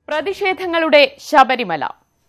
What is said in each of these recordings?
പ്രതിഷേധങ്ങളുടെ ശബരിമല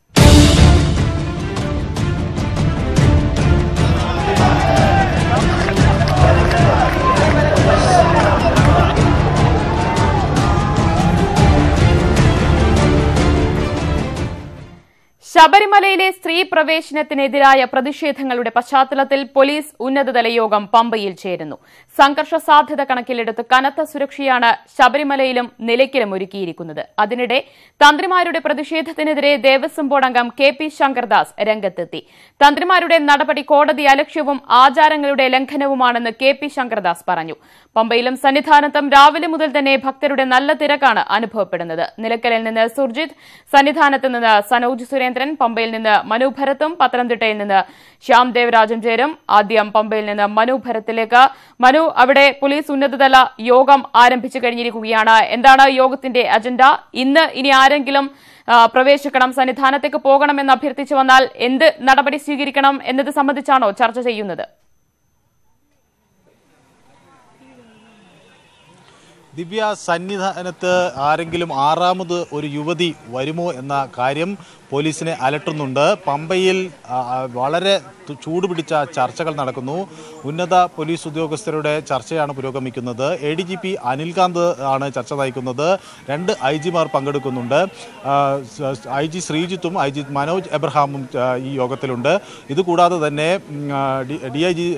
ശബരിമലയിലെ സ്ത്രീ പ്രവേശനത്തിനെതിരായ പ്രതിഷേധങ്ങളുടെ പശ്ചാത്തലത്തിൽ പോലീസ് ഉന്നതതല യോഗം പമ്പയിൽ ചേരുന്നു സംഘർഷ സാധ്യത കണക്കിലെടുത്ത് കനത്ത സുരക്ഷയാണ് ശബരിമലയിലും നിലയ്ക്കലും ഒരുക്കിയിരിക്കുന്നത് അതിനിടെ തന്ത്രിമാരുടെ പ്രതിഷേധത്തിനെതിരെ ദേവസ്വം ബോർഡ് അംഗം കെ പി ശങ്കർദാസ് രംഗത്തെത്തി തന്ത്രിമാരുടെ നടപടി കോടതി അലക്ഷ്യവും ആചാരങ്ങളുടെ ലംഘനവുമാണെന്ന് കെ പി ശങ്കർദാസ് പറഞ്ഞു പമ്പയിലും സന്നിധാനത്തും രാവിലെ മുതൽ തന്നെ ഭക്തരുടെ നല്ല തിരക്കാണ് അനുഭവപ്പെടുന്നത് നിലയ്ക്കലിൽ നിന്ന് സുർജിത് സന്നിധാനത്ത് നിന്ന് സനോജ് സുരേന്ദ്രൻ പമ്പയിൽ നിന്ന് മനു ഭരത്തും പത്തനംതിട്ടയിൽ നിന്ന് ശ്യാം ദേവരാജും ചേരും ആദ്യം പമ്പയിൽ നിന്ന് മനു ഭരത്തിലേക്ക് മനു അവിടെ പോലീസ് ഉന്നതതല യോഗം ആരംഭിച്ചു കഴിഞ്ഞിരിക്കുകയാണ് എന്താണ് യോഗത്തിന്റെ അജണ്ട ഇന്ന് ഇനി ആരെങ്കിലും ആ, പ്രവേശിക്കണം സന്നിധാനത്തേക്ക് പോകണമെന്ന് അഭ്യർത്ഥിച്ചു വന്നാൽ എന്ത് നടപടി സ്വീകരിക്കണം എന്നത് സംബന്ധിച്ചാണോ ചർച്ച ചെയ്യുന്നത് ദിവ്യ സന്നിധാനത്ത് ആരെങ്കിലും ആറാമത് ഒരു യുവതി വരുമോ എന്ന കാര്യം പോലീസിനെ അലട്ടുന്നുണ്ട് പമ്പയിൽ ആ, ആ, വളരെ തു- ചൂടുപിടിച്ച ചർച്ചകൾ നടക്കുന്നു ഉന്നത പോലീസ് ഉദ്യോഗസ്ഥരുടെ ചർച്ചയാണ് പുരോഗമിക്കുന്നത് A D G P Anil Kant ആണ് ചർച്ച നയിക്കുന്നത് രണ്ട് ഐ ജിമാർ പങ്കെടുക്കുന്നുണ്ട് ഐ ജി ശ്രീജിത്തും ഐ ജി മനോജ് എബ്രഹാമും ആ, ഈ യോഗത്തിലുണ്ട് ഇതുകൂടാതെ തന്നെ D I G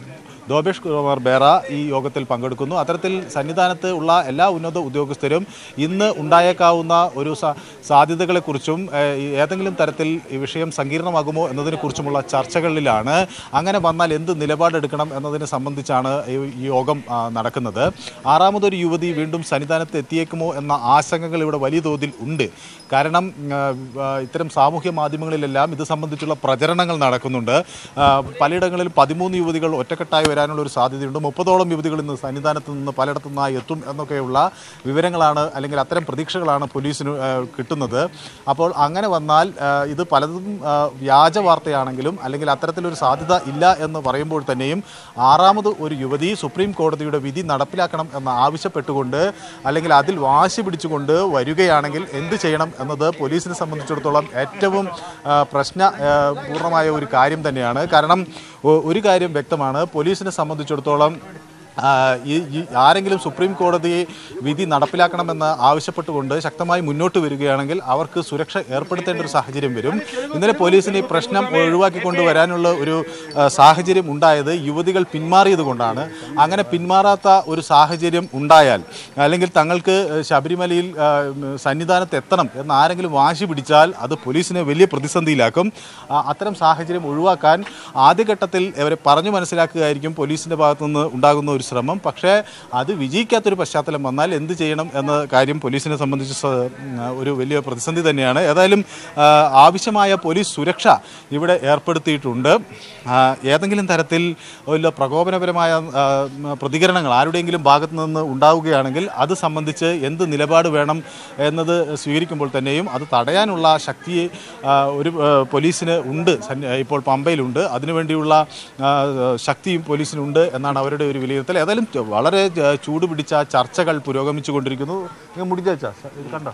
Dobesh Kumar Behera ഈ യോഗത്തിൽ പങ്കെടുക്കുന്നു അത്തരത്തിൽ സന്നിധാനത്ത് ഉള്ള എല്ലാ ഉന്നത ഉദ്യോഗസ്ഥരും ഇന്ന് ഉണ്ടായേക്കാവുന്ന ഒരു സ- സാധ്യതകളെക്കുറിച്ചും ഏഹ്, ഏതെങ്കിലും തരത്തിൽ ഈ വിഷയം സങ്കീർണമാകുമോ എന്നതിനെക്കുറിച്ചുമുള്ള ചർച്ചകളിലാണ് അങ്ങനെ വന്നാൽ എന്ത് നിലപാടെടുക്കണം എന്നതിനെ സംബന്ധിച്ചാണ് ഈ ഈ യോഗം ആ, നടക്കുന്നത് ആറാമതൊരു യുവതി വീണ്ടും സന്നിധാനത്ത് എത്തിയേക്കുമോ എന്ന ആശങ്കകൾ ഇവിടെ വലിയ തോതിൽ ഉണ്ട് കാരണം ആ, ആ, ഇത്തരം സാമൂഹ്യ മാധ്യമങ്ങളിലെല്ലാം ഇത് സംബന്ധിച്ചുള്ള പ്രചരണങ്ങൾ നടക്കുന്നുണ്ട് ആ, പലയിടങ്ങളിലും പതിമൂന്ന് യുവതികൾ ഒറ്റക്കെട്ടായി വരാനുള്ള ഒരു സാധ്യതയുണ്ട് മുപ്പതോളം യുവതികൾ ഇന്ന് സന്നിധാനത്ത് നിന്ന് പലയിടത്തു നിന്നായി എത്തും എന്നൊക്കെയുള്ള വിവരങ്ങളാണ് അല്ലെങ്കിൽ അത്തരം പ്രതീക്ഷകളാണ് പോലീസിന് ആ, കിട്ടുന്നത് അപ്പോൾ അങ്ങനെ വന്നാൽ ആ, ഇത് പലതും ആ, വ്യാജ വാർത്തയാണെങ്കിലും അല്ലെങ്കിൽ അത്തരത്തിലൊരു സാധ്യത ഇല്ല എന്ന് പറയുമ്പോൾ തന്നെയും ആറാമത് ഒരു യുവതി സുപ്രീം കോടതിയുടെ വിധി നടപ്പിലാക്കണം എന്ന് ആവശ്യപ്പെട്ടുകൊണ്ട് അല്ലെങ്കിൽ അതിൽ വാശി പിടിച്ചുകൊണ്ട് വരികയാണെങ്കിൽ എന്ത് ചെയ്യണം എന്നത് പോലീസിനെ സംബന്ധിച്ചിടത്തോളം ഏറ്റവും ആ, പ്രശ്ന ആ, പൂർണ്ണമായ ഒരു കാര്യം തന്നെയാണ് കാരണം ഒ- ഒരു കാര്യം വ്യക്തമാണ് പോലീസിനെ സംബന്ധിച്ചിടത്തോളം ആ, ഈ ഈ ആരെങ്കിലും സുപ്രീം കോടതി വിധി നടപ്പിലാക്കണമെന്ന് ആവശ്യപ്പെട്ടുകൊണ്ട് ശക്തമായി മുന്നോട്ട് വരികയാണെങ്കിൽ അവർക്ക് സുരക്ഷ ഏർപ്പെടുത്തേണ്ട ഒരു സാഹചര്യം വരും ഇന്നലെ പോലീസിന് ഈ പ്രശ്നം ഒഴിവാക്കിക്കൊണ്ട് വരാനുള്ള ഒരു ആ, സാഹചര്യം ഉണ്ടായത് യുവതികൾ പിന്മാറിയത് കൊണ്ടാണ് അങ്ങനെ പിന്മാറാത്ത ഒരു സാഹചര്യം ഉണ്ടായാൽ അല്ലെങ്കിൽ തങ്ങൾക്ക് ശബരിമലയിൽ ആ, സന്നിധാനത്ത് എത്തണം എന്ന് ആരെങ്കിലും വാശി പിടിച്ചാൽ അത് പോലീസിനെ വലിയ പ്രതിസന്ധിയിലാക്കും ആ, അത്തരം സാഹചര്യം ഒഴിവാക്കാൻ ആദ്യഘട്ടത്തിൽ ഇവരെ പറഞ്ഞു മനസ്സിലാക്കുകയായിരിക്കും പോലീസിൻ്റെ ഭാഗത്തു നിന്ന് ഉണ്ടാകുന്ന ഒരു ശ്രമം പക്ഷേ അത് വിജയിക്കാത്തൊരു പശ്ചാത്തലം വന്നാൽ എന്ത് ചെയ്യണം എന്ന കാര്യം പോലീസിനെ സംബന്ധിച്ച് സ- ഉം, ഒരു വലിയ പ്രതിസന്ധി തന്നെയാണ് ഏതായാലും ആ, ആവശ്യമായ പോലീസ് സുരക്ഷ ഇവിടെ ഏർപ്പെടുത്തിയിട്ടുണ്ട് ആ, ഏതെങ്കിലും തരത്തിൽ വല്ല പ്രകോപനപരമായ ആ, ഉം, പ്രതികരണങ്ങൾ ആരുടെയെങ്കിലും ഭാഗത്തു നിന്ന് ഉണ്ടാവുകയാണെങ്കിൽ അത് സംബന്ധിച്ച് എന്ത് നിലപാട് വേണം എന്നത് സ്വീകരിക്കുമ്പോൾ തന്നെയും അത് തടയാനുള്ള ശക്തി ആ, ഒരു ആ, പോലീസിന് ഉണ്ട് സന്നി- ഇപ്പോൾ പമ്പയിലുണ്ട് അതിനുവേണ്ടിയുള്ള ആ, ശക്തിയും പോലീസിനുണ്ട് എന്നാണ് അവരുടെ ഒരു വിലയിരുത്തൽ ഏതായാലും ച- വളരെ ച- ചൂട് പിടിച്ച ചർച്ചകൾ പുരോഗമിച്ചു കൊണ്ടിരിക്കുന്നു മുടിച്ച ഇത് കണ്ടോ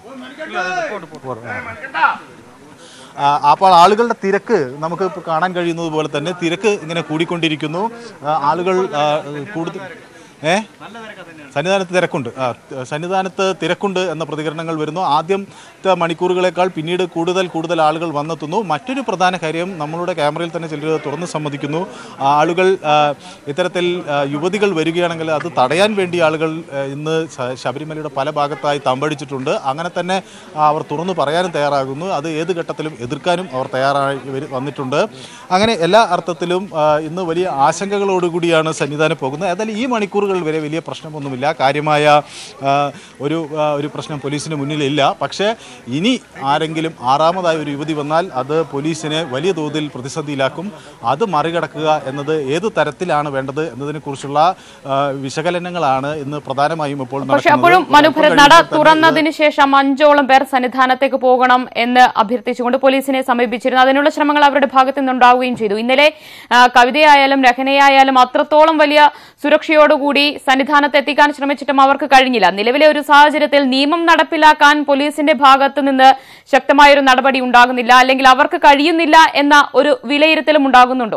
പോറ്, ആ. ആ, അപ്പോൾ ആളുകളുടെ തിരക്ക് നമുക്ക് ഇപ്പോൾ കാണാൻ കഴിയുന്നത് പോലെ തന്നെ തിരക്ക് ഇങ്ങനെ കൂടിക്കൊണ്ടിരിക്കുന്നു ആ, ആളുകൾ ആ, കൂടുതൽ ഏ സന്നിധാനത്ത് തിരക്കുണ്ട് ആ സന്നിധാനത്ത് തിരക്കുണ്ട് എന്ന പ്രതികരണങ്ങൾ വരുന്നു ആദ്യത്തെ മണിക്കൂറുകളേക്കാൾ പിന്നീട് കൂടുതൽ കൂടുതൽ ആളുകൾ വന്നെത്തുന്നു മറ്റൊരു പ്രധാന കാര്യം നമ്മളുടെ ക്യാമറയിൽ തന്നെ ചിലർ തുറന്ന് സമ്മതിക്കുന്നു ആ, ആളുകൾ ആ, ഇത്തരത്തിൽ ആ, യുവതികൾ വരികയാണെങ്കിൽ അത് തടയാൻ വേണ്ടി ആളുകൾ ആ, ഇന്ന് ശ- ശബരിമലയുടെ പല ഭാഗത്തായി തമ്പടിച്ചിട്ടുണ്ട് അങ്ങനെ തന്നെ ആ, അവർ തുറന്നു പറയാനും തയ്യാറാകുന്നു അത് ഏത് ഘട്ടത്തിലും എതിർക്കാനും അവർ തയ്യാറായി വരു- വന്നിട്ടുണ്ട് അങ്ങനെ എല്ലാ അർത്ഥത്തിലും ആ, ഇന്ന് വലിയ ആശങ്കകളോടുകൂടിയാണ് സന്നിധാനം പോകുന്നത് ഏതായാലും ഈ മണിക്കൂറുകൾ വരെ വലിയ പ്രശ്നമൊന്നുമില്ല കാര്യമായ ആ, ഒരു ആ, ഒരു പ്രശ്നം പോലീസിന് മുന്നിലില്ല പക്ഷേ ഇനി ആരെങ്കിലും ആറാമതായ ഒരു യുവതി വന്നാൽ അത് പോലീസിനെ വലിയ തോതിൽ പ്രതിസന്ധിയിലാക്കും അത് മറികടക്കുക എന്നത് ഏത് തരത്തിലാണ് വേണ്ടത് എന്നതിനെക്കുറിച്ചുള്ള ആ, വിശകലനങ്ങളാണ് ഇന്ന് പ്രധാനമായും ഇപ്പോൾ പക്ഷെ നടക്കുന്നത്. അപ്പോഴും മനുഭരത് അല്പം നട കഴിയുമ്പോൾ തന്നെ ഇത് തുറന്നതിന് ശേഷം അഞ്ചോളം പേർ സന്നിധാനത്തേക്ക് പോകണം എന്ന് അഭ്യർത്ഥിച്ചുകൊണ്ട് പോലീസിനെ സമീപിച്ചിരുന്നു അതിനുള്ള ശ്രമങ്ങൾ അവരുടെ ഭാഗത്തു നിന്നുണ്ടാവുകയും ചെയ്തു ഇന്നലെ ആ, കവിതയായാലും രഹനയായാലും അത്രത്തോളം വലിയ സുരക്ഷയോടുകൂടി നടത്തി സന്നിധാനത്ത് എത്തിക്കാൻ ശ്രമിച്ചിട്ടും അവർക്ക് കഴിഞ്ഞില്ല നിലവിലെ ഒരു സാഹചര്യത്തിൽ നിയമം നടപ്പിലാക്കാൻ പോലീസിന്റെ ഭാഗത്തു നിന്ന് ശക്തമായൊരു നടപടി ഉണ്ടാകുന്നില്ല അല്ലെങ്കിൽ അവർക്ക് കഴിയുന്നില്ല എന്ന ഒരു വിലയിരുത്തലും ഉണ്ടാകുന്നുണ്ടോ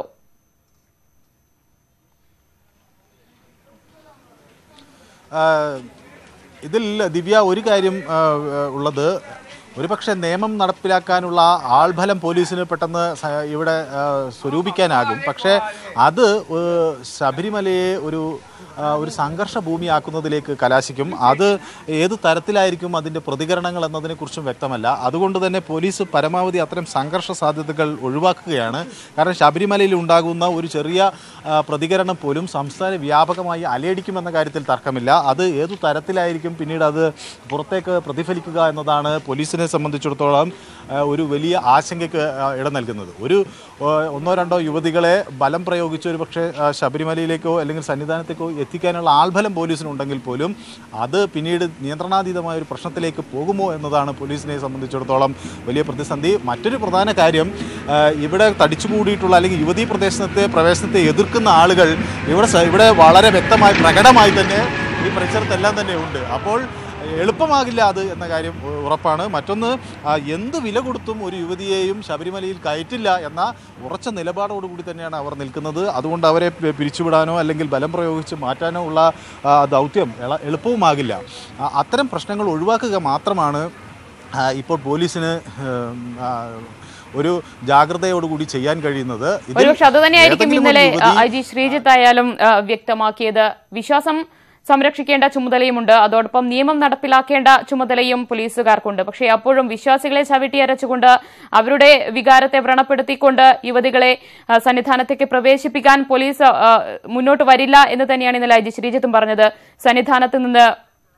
ആ, ഇതിൽ ദിവ്യ ഒരു കാര്യം ആ, ഉള്ളത് ഒരുപക്ഷെ നിയമം നടപ്പിലാക്കാനുള്ള ആൾബലം പോലീസിന് പെട്ടെന്ന് സ- ഇവിടെ ആ, സ്വരൂപിക്കാനാകും പക്ഷേ അത് ഏ, ശബരിമലയെ ഒരു ആ, ഒരു സംഘർഷ ഭൂമിയാക്കുന്നതിലേക്ക് കലാശിക്കും അത് ഏത് തരത്തിലായിരിക്കും അതിൻ്റെ പ്രതികരണങ്ങൾ എന്നതിനെക്കുറിച്ചും വ്യക്തമല്ല അതുകൊണ്ട് തന്നെ പോലീസ് പരമാവധി അത്തരം സംഘർഷ സാധ്യതകൾ ഒഴിവാക്കുകയാണ് കാരണം ശബരിമലയിൽ ഉണ്ടാകുന്ന ഒരു ചെറിയ ആ, പ്രതികരണം പോലും സംസ്ഥാന വ്യാപകമായി അലയടിക്കുമെന്ന കാര്യത്തിൽ തർക്കമില്ല അത് ഏതു തരത്തിലായിരിക്കും പിന്നീട് അത് പുറത്തേക്ക് പ്രതിഫലിക്കുക എന്നതാണ് പോലീസിനെ സംബന്ധിച്ചിടത്തോളം ആ, ഒരു വലിയ ആശങ്കയ്ക്ക് ആ, ഇട നൽകുന്നത് ഒരു ആ, ഒന്നോ രണ്ടോ യുവതികളെ ബലം പ്രയോഗിച്ച് ഒരു പക്ഷേ ആ, ശബരിമലയിലേക്കോ അല്ലെങ്കിൽ സന്നിധാനത്തേക്കോ എത്തിക്കാനുള്ള ആൾബലം പോലീസിനുണ്ടെങ്കിൽ പോലും അത് പിന്നീട് നിയന്ത്രണാതീതമായ ഒരു പ്രശ്നത്തിലേക്ക് പോകുമോ എന്നതാണ് പോലീസിനെ സംബന്ധിച്ചിടത്തോളം വലിയ പ്രതിസന്ധി മറ്റൊരു പ്രധാന കാര്യം ആ, ഇവിടെ തടിച്ചുകൂടിയിട്ടുള്ള അല്ലെങ്കിൽ യുവതീ പ്രദേശത്തെ പ്രവേശനത്തെ എതിർക്കുന്ന ആളുകൾ ഇവിടെ സ- ഇവിടെ വളരെ വ്യക്തമായി പ്രകടമായി തന്നെ ഈ പരിസരത്തെല്ലാം തന്നെ ഉണ്ട് അപ്പോൾ എളുപ്പമാകില്ല അത് എന്ന കാര്യം ഉ- ഉറപ്പാണ് മറ്റൊന്ന് ആ, എന്ത് വില കൊടുത്തും ഒരു യുവതിയെയും ശബരിമലയിൽ കയറ്റില്ല എന്ന ഉറച്ച നിലപാടോടുകൂടി തന്നെയാണ് അവർ നിൽക്കുന്നത് അതുകൊണ്ട് അവരെ പി- പിരിച്ചുവിടാനോ അല്ലെങ്കിൽ ബലം പ്രയോഗിച്ച് മാറ്റാനോ ഉള്ള ആ, ദൗത്യം എള- എളുപ്പവുമാകില്ല ആ, അത്തരം പ്രശ്നങ്ങൾ ഒഴിവാക്കുക മാത്രമാണ് ആ, ഇപ്പോൾ പോലീസിന് ഉം, ആ, ഒരു ജാഗ്രതയോടുകൂടി ചെയ്യാൻ കഴിയുന്നത് ഇതിൽ ഒരുപക്ഷെ അത് തന്നെയായിരിക്കും ഏതെങ്കിലും ഒരു ഇന്നലെ യുവതി- ഐ ജി ശ്രീജിത്ത് ആയാലും ആ, വ്യക്തമാക്കിയത് വിശ്വാസം സംരക്ഷിക്കേണ്ട ചുമതലയുമുണ്ട് അതോടൊപ്പം നിയമം നടപ്പിലാക്കേണ്ട ചുമതലയും പോലീസുകാർക്കുണ്ട് പക്ഷേ അപ്പോഴും വിശ്വാസികളെ ചവിട്ടിയരച്ചുകൊണ്ട് അവരുടെ വികാരത്തെ വ്രണപ്പെടുത്തിക്കൊണ്ട് യുവതികളെ ആ, സന്നിധാനത്തേക്ക് പ്രവേശിപ്പിക്കാൻ പോലീസ് ആ, മുന്നോട്ട് വരില്ല എന്ന് തന്നെയാണ് ഇന്നലെ ഐ ജി ശ്രീജിത്തും പറഞ്ഞത് സന്നിധാനത്ത് നിന്ന്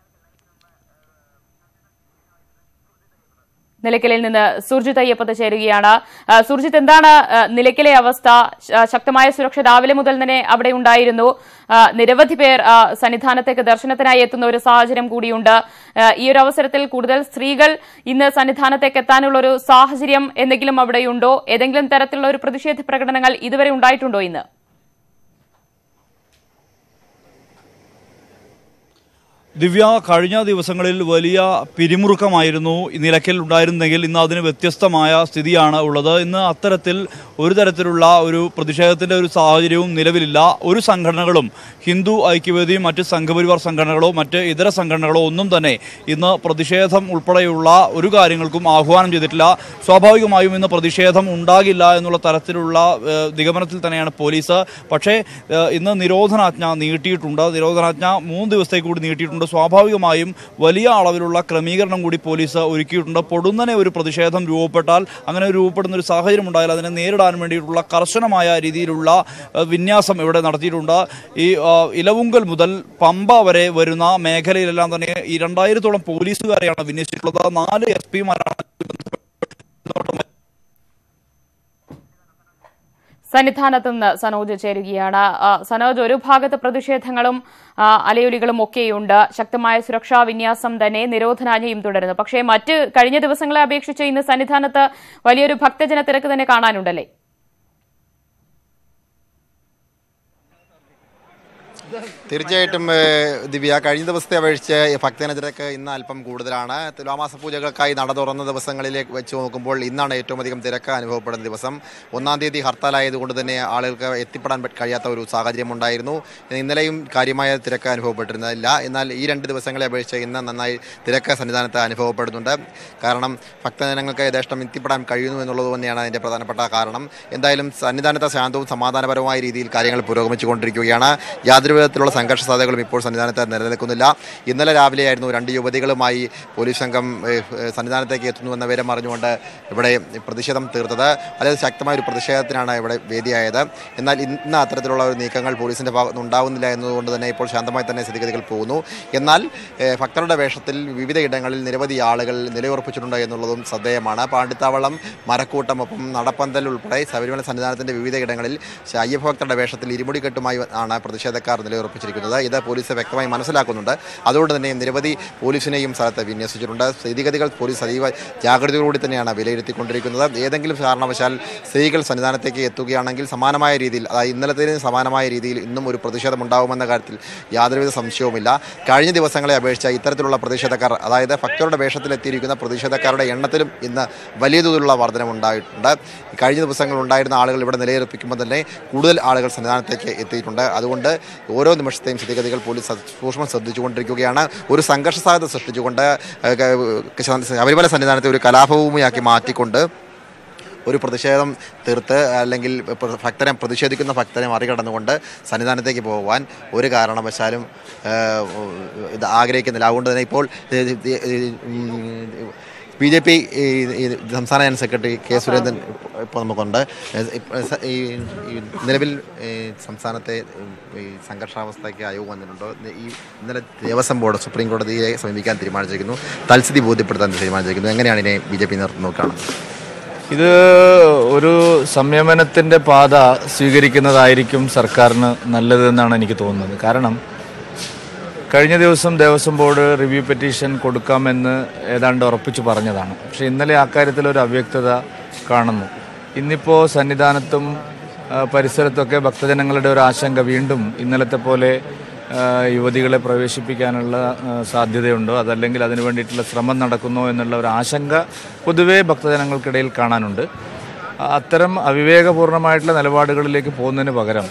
നിലയ്ക്കലിൽ നിന്ന് സുർജിത്ത് അയ്യപ്പത്ത് ചേരുകയാണ് ആ, സുർജിത്ത് എന്താണ് ആ, നിലയ്ക്കലെ അവസ്ഥ ശ- ശക്തമായ സുരക്ഷ രാവിലെ മുതൽ തന്നെ അവിടെ ഉണ്ടായിരുന്നു ആ, നിരവധി പേർ ആ, സന്നിധാനത്തേക്ക് ദർശനത്തിനായി എത്തുന്ന ഒരു സാഹചര്യം കൂടിയുണ്ട് ആ, ഈ ഒരു അവസരത്തിൽ കൂടുതൽ സ്ത്രീകൾ ഇന്ന് സന്നിധാനത്തേക്ക് എത്താനുള്ള ഒരു സാഹചര്യം എന്തെങ്കിലും അവിടെയുണ്ടോ ഏതെങ്കിലും തരത്തിലുള്ള ഒരു പ്രതിഷേധ പ്രകടനങ്ങൾ ഇതുവരെ ഉണ്ടായിട്ടുണ്ടോ ഇന്ന് ദിവ്യ കഴിഞ്ഞ ദിവസങ്ങളിൽ വലിയ പിരിമുറുക്കമായിരുന്നു ഈ നിലയ്ക്കൽ ഉണ്ടായിരുന്നെങ്കിൽ ഇന്ന് അതിന് വ്യത്യസ്തമായ സ്ഥിതിയാണ് ഉള്ളത് ഇന്ന് അത്തരത്തിൽ ഒരു തരത്തിലുള്ള ഒരു പ്രതിഷേധത്തിന്റെ ഒരു സാഹചര്യവും നിലവിലില്ല ഒരു സംഘടനകളും ഹിന്ദു ഐക്യവേദിയും മറ്റ് സംഘപരിവാർ സംഘടനകളോ മറ്റ് ഇതര സംഘടനകളോ ഒന്നും തന്നെ ഇന്ന് പ്രതിഷേധം ഉൾപ്പെടെയുള്ള ഒരു കാര്യങ്ങൾക്കും ആഹ്വാനം ചെയ്തിട്ടില്ല സ്വാഭാവികമായും ഇന്ന് പ്രതിഷേധം ഉണ്ടാകില്ല എന്നുള്ള തരത്തിലുള്ള ഏഹ്, നിഗമനത്തിൽ തന്നെയാണ് പോലീസ് പക്ഷേ ഏഹ്, ഇന്ന് നിരോധനാജ്ഞ നീട്ടിയിട്ടുണ്ട് നിരോധനാജ്ഞ മൂന്ന് ദിവസത്തേക്ക് കൂടി നീട്ടിയിട്ടുണ്ട് സ്വാഭാവികമായും വലിയ അളവിലുള്ള ക്രമീകരണം കൂടി പോലീസ് ഒരുക്കിയിട്ടുണ്ട് പൊടുന്നനെ ഒരു പ്രതിഷേധം രൂപപ്പെട്ടാൽ അങ്ങനെ രൂപപ്പെടുന്ന ഒരു സാഹചര്യം ഉണ്ടായാൽ അതിനെ നേരിടാൻ വേണ്ടിയിട്ടുള്ള കർശനമായ രീതിയിലുള്ള ഏഹ്, വിന്യാസം ഇവിടെ നടത്തിയിട്ടുണ്ട് ഈ ഏഹ്, ഇലവുങ്കൽ മുതൽ പമ്പ വരെ വരുന്ന മേഖലയിലെല്ലാം തന്നെ ഈ രണ്ടായിരത്തോളം പോലീസുകാരെയാണ് വിന്യസിച്ചിട്ടുള്ളത് നാല് എസ് പിമാരാണ് സന്നിധാനത്ത് നിന്ന് സനോജ് ചേരുകയാണ് ആ, സനോജ് ഒരു ഭാഗത്ത് പ്രതിഷേധങ്ങളും ആ, അലയൊലികളും ഒക്കെയുണ്ട് ശക്തമായ സുരക്ഷാ വിന്യാസം തന്നെ നിരോധനാജ്ഞയും തുടരുന്നു പക്ഷേ മറ്റ് കഴിഞ്ഞ ദിവസങ്ങളെ അപേക്ഷിച്ച് ഇന്ന് സന്നിധാനത്ത് വലിയൊരു ഭക്തജന തിരക്ക് തന്നെ കാണാനുണ്ടല്ലേ തീർച്ചയായിട്ടും ഏഹ്, ദിവ്യ കഴിഞ്ഞ ദിവസത്തെ അപേക്ഷിച്ച് ഭക്തജനത്തിരക്ക് ഇന്ന് അല്പം കൂടുതലാണ് തുലാമാസ പൂജകൾക്കായി നട തുറന്ന ദിവസങ്ങളിലേക്ക് വെച്ച് നോക്കുമ്പോൾ ഇന്നാണ് ഏറ്റവും അധികം തിരക്ക് അനുഭവപ്പെടുന്ന ദിവസം ഒന്നാം തീയതി ഹർത്താലായതുകൊണ്ട് തന്നെ ആളുകൾക്ക് എത്തിപ്പെടാൻ പറ്റ- കഴിയാത്ത ഒരു സാഹചര്യം ഉണ്ടായിരുന്നു ഇന്നലെയും കാര്യമായ തിരക്ക് അനുഭവപ്പെട്ടിരുന്നില്ല എന്നാൽ ഈ രണ്ട് ദിവസങ്ങളെ അപേക്ഷിച്ച് ഇന്ന് നന്നായി തിരക്ക് സന്നിധാനത്ത് അനുഭവപ്പെടുന്നുണ്ട് കാരണം ഭക്തജനങ്ങൾക്ക് യഥേഷ്ടം എത്തിപ്പെടാൻ കഴിയുന്നു എന്നുള്ളത് തന്നെയാണ് അതിൻ്റെ പ്രധാനപ്പെട്ട കാരണം എന്തായാലും സന്നിധാനത്തെ ശാന്തവും സമാധാനപരമായ രീതിയിൽ കാര്യങ്ങൾ പുരോഗമിച്ചുകൊണ്ടിരിക്കുകയാണ് യാതൊരു വിധത്തിലുള്ള സംഘർഷ സാധ്യതകളും ഇപ്പോൾ സന്നിധാനത്ത് നിലനിൽക്കുന്നില്ല ഇന്നലെ രാവിലെയായിരുന്നു രണ്ട് യുവതികളുമായി പോലീസ് സംഘം ഏഹ്, ഏഹ്, സന്നിധാനത്തേക്ക് എത്തുന്നുവെന്ന വിവരം അറിഞ്ഞുകൊണ്ട് ഇവിടെ പ്രതിഷേധം തീർത്തത് അതായത് ശക്തമായ ഒരു പ്രതിഷേധത്തിനാണ് ഇവിടെ വേദിയായത് എന്നാൽ ഇന്ന് അത്തരത്തിലുള്ള ഒരു നീക്കങ്ങൾ പോലീസിന്റെ ഭാഗത്ത് ഉണ്ടാവുന്നില്ല എന്നതുകൊണ്ട് തന്നെ ഇപ്പോൾ ശാന്തമായി തന്നെ സ്ഥിതിഗതികൾ പോകുന്നു എന്നാൽ ഏഹ്, ഭക്തരുടെ വേഷത്തിൽ വിവിധ ഇടങ്ങളിൽ നിരവധി ആളുകൾ നിലയുറപ്പിച്ചിട്ടുണ്ട് എന്നുള്ളതും ശ്രദ്ധേയമാണ് പാണ്ടിത്താവളം മരക്കൂട്ടം ഒപ്പം നടപ്പന്തൽ ഉൾപ്പെടെ ശബരിമല സന്നിധാനത്തിന്റെ വിവിധ ഇടങ്ങളിൽ അയ്യപ്പ ഭക്തരുടെ വേഷത്തിൽ ഇരുമുടി കെട്ടുമായി ആണ് പ്രതിഷേധക്കാർ നിലയുറപ്പിച്ചിരിക്കുന്നത് ഇത് പോലീസ് വ്യക്തമായി മനസ്സിലാക്കുന്നുണ്ട് അതുകൊണ്ട് തന്നെ നിരവധി പോലീസിനെയും സ്ഥലത്ത് വിന്യസിച്ചിട്ടുണ്ട് സ്ഥിതിഗതികൾ പോലീസ് അതീവ ജാഗ്രതയോടുകൂടി തന്നെയാണ് വിലയിരുത്തിക്കൊണ്ടിരിക്കുന്നത് ഏതെങ്കിലും കാരണവശാൽ സ്ത്രീകൾ സന്നിധാനത്തേക്ക് എത്തുകയാണെങ്കിൽ സമാനമായ രീതിയിൽ അതായത് ഇന്നലത്തേതിന് സമാനമായ രീതിയിൽ ഇന്നും ഒരു പ്രതിഷേധം ഉണ്ടാവുമെന്ന കാര്യത്തിൽ യാതൊരുവിധ സംശയവുമില്ല കഴിഞ്ഞ ദിവസങ്ങളെ അപേക്ഷിച്ച് ഇത്തരത്തിലുള്ള പ്രതിഷേധക്കാർ അതായത് ഭക്തരുടെ വേഷത്തിലെത്തിയിരിക്കുന്ന പ്രതിഷേധക്കാരുടെ എണ്ണത്തിലും ഇന്ന് വലിയ തോതിലുള്ള വർധനമുണ്ടായിട്ടുണ്ട് കഴിഞ്ഞ ദിവസങ്ങൾ ഉണ്ടായിരുന്ന ആളുകൾ ഇവിടെ നിലയുറപ്പിക്കുമ്പോൾ തന്നെ കൂടുതൽ ആളുകൾ സന്നിധാനത്തേക്ക് എത്തിയിട്ടുണ്ട് അതുകൊണ്ട് ഓരോ നിമിഷത്തെയും സ്ഥിതിഗതികൾ പോലീസ് സ- സൂക്ഷ്മം ശ്രദ്ധിച്ചുകൊണ്ടിരിക്കുകയാണ് ഒരു സംഘർഷ സാധ്യത സൃഷ്ടിച്ചുകൊണ്ട് ഏഹ്, ക- ശബരിമല സന്നിധാനത്തെ ഒരു കലാപഭൂമിയാക്കി മാറ്റിക്കൊണ്ട് ഒരു പ്രതിഷേധം തീർത്ത് അല്ലെങ്കിൽ പ്ര- ഭക്തരെ പ്രതിഷേധിക്കുന്ന ഭക്തരെ മറികടന്നുകൊണ്ട് സന്നിധാനത്തേക്ക് പോകുവാൻ ഒരു കാരണവശാലും ഏഹ്, ഇത് ആഗ്രഹിക്കുന്നില്ല അതുകൊണ്ട് തന്നെ ഇപ്പോൾ ബി ജെ പി സംസ്ഥാന ജനറൽ സെക്രട്ടറി കെ സുരേന്ദ്രൻ ഇപ്പോൾ നമുക്കുണ്ട് ഏഹ്, ഇപ്പ- സ- ഈ ഈ നിലവിൽ ഈ സംസ്ഥാനത്തെ ഈ സംഘർഷാവസ്ഥയ്ക്ക് അയവ് വന്നിട്ടുണ്ടോ ഈ ഇന്നലെ ദേവസ്വം ബോർഡ് സുപ്രീം കോടതിയെ സമീപിക്കാൻ തീരുമാനിച്ചിരിക്കുന്നു തൽസ്ഥിതി ബോധ്യപ്പെടുത്താൻ തീരുമാനിച്ചിരിക്കുന്നു എങ്ങനെയാണ് ഇതിനെ ബി ജെ പി നേതൃത്വം നോക്കുകയാണ് ഇത് ഒരു സംയമനത്തിൻ്റെ പാത സ്വീകരിക്കുന്നതായിരിക്കും സർക്കാരിന് നല്ലതെന്നാണ് എനിക്ക് തോന്നുന്നത് കാരണം കഴിഞ്ഞ ദിവസം ദേവസ്വം ബോർഡ് റിവ്യൂ പെറ്റീഷൻ കൊടുക്കാമെന്ന് ഏതാണ്ട് ഉറപ്പിച്ചു പറഞ്ഞതാണ് പക്ഷേ ഇന്നലെ അക്കാര്യത്തിൽ ഒരു അവ്യക്തത കാണുന്നു ഇന്നിപ്പോൾ സന്നിധാനത്തും ആ, പരിസരത്തൊക്കെ ഭക്തജനങ്ങളുടെ ഒരു ആശങ്ക വീണ്ടും ഇന്നലത്തെ പോലെ ആ, യുവതികളെ പ്രവേശിപ്പിക്കാനുള്ള ആ, സാധ്യതയുണ്ടോ അതല്ലെങ്കിൽ അതിനു വേണ്ടിയിട്ടുള്ള ശ്രമം നടക്കുന്നോ എന്നുള്ള ഒരു ആശങ്ക പൊതുവേ ഭക്തജനങ്ങൾക്കിടയിൽ കാണാനുണ്ട് അത്തരം അവിവേകപൂർണമായിട്ടുള്ള നിലപാടുകളിലേക്ക് പോകുന്നതിന് പകരം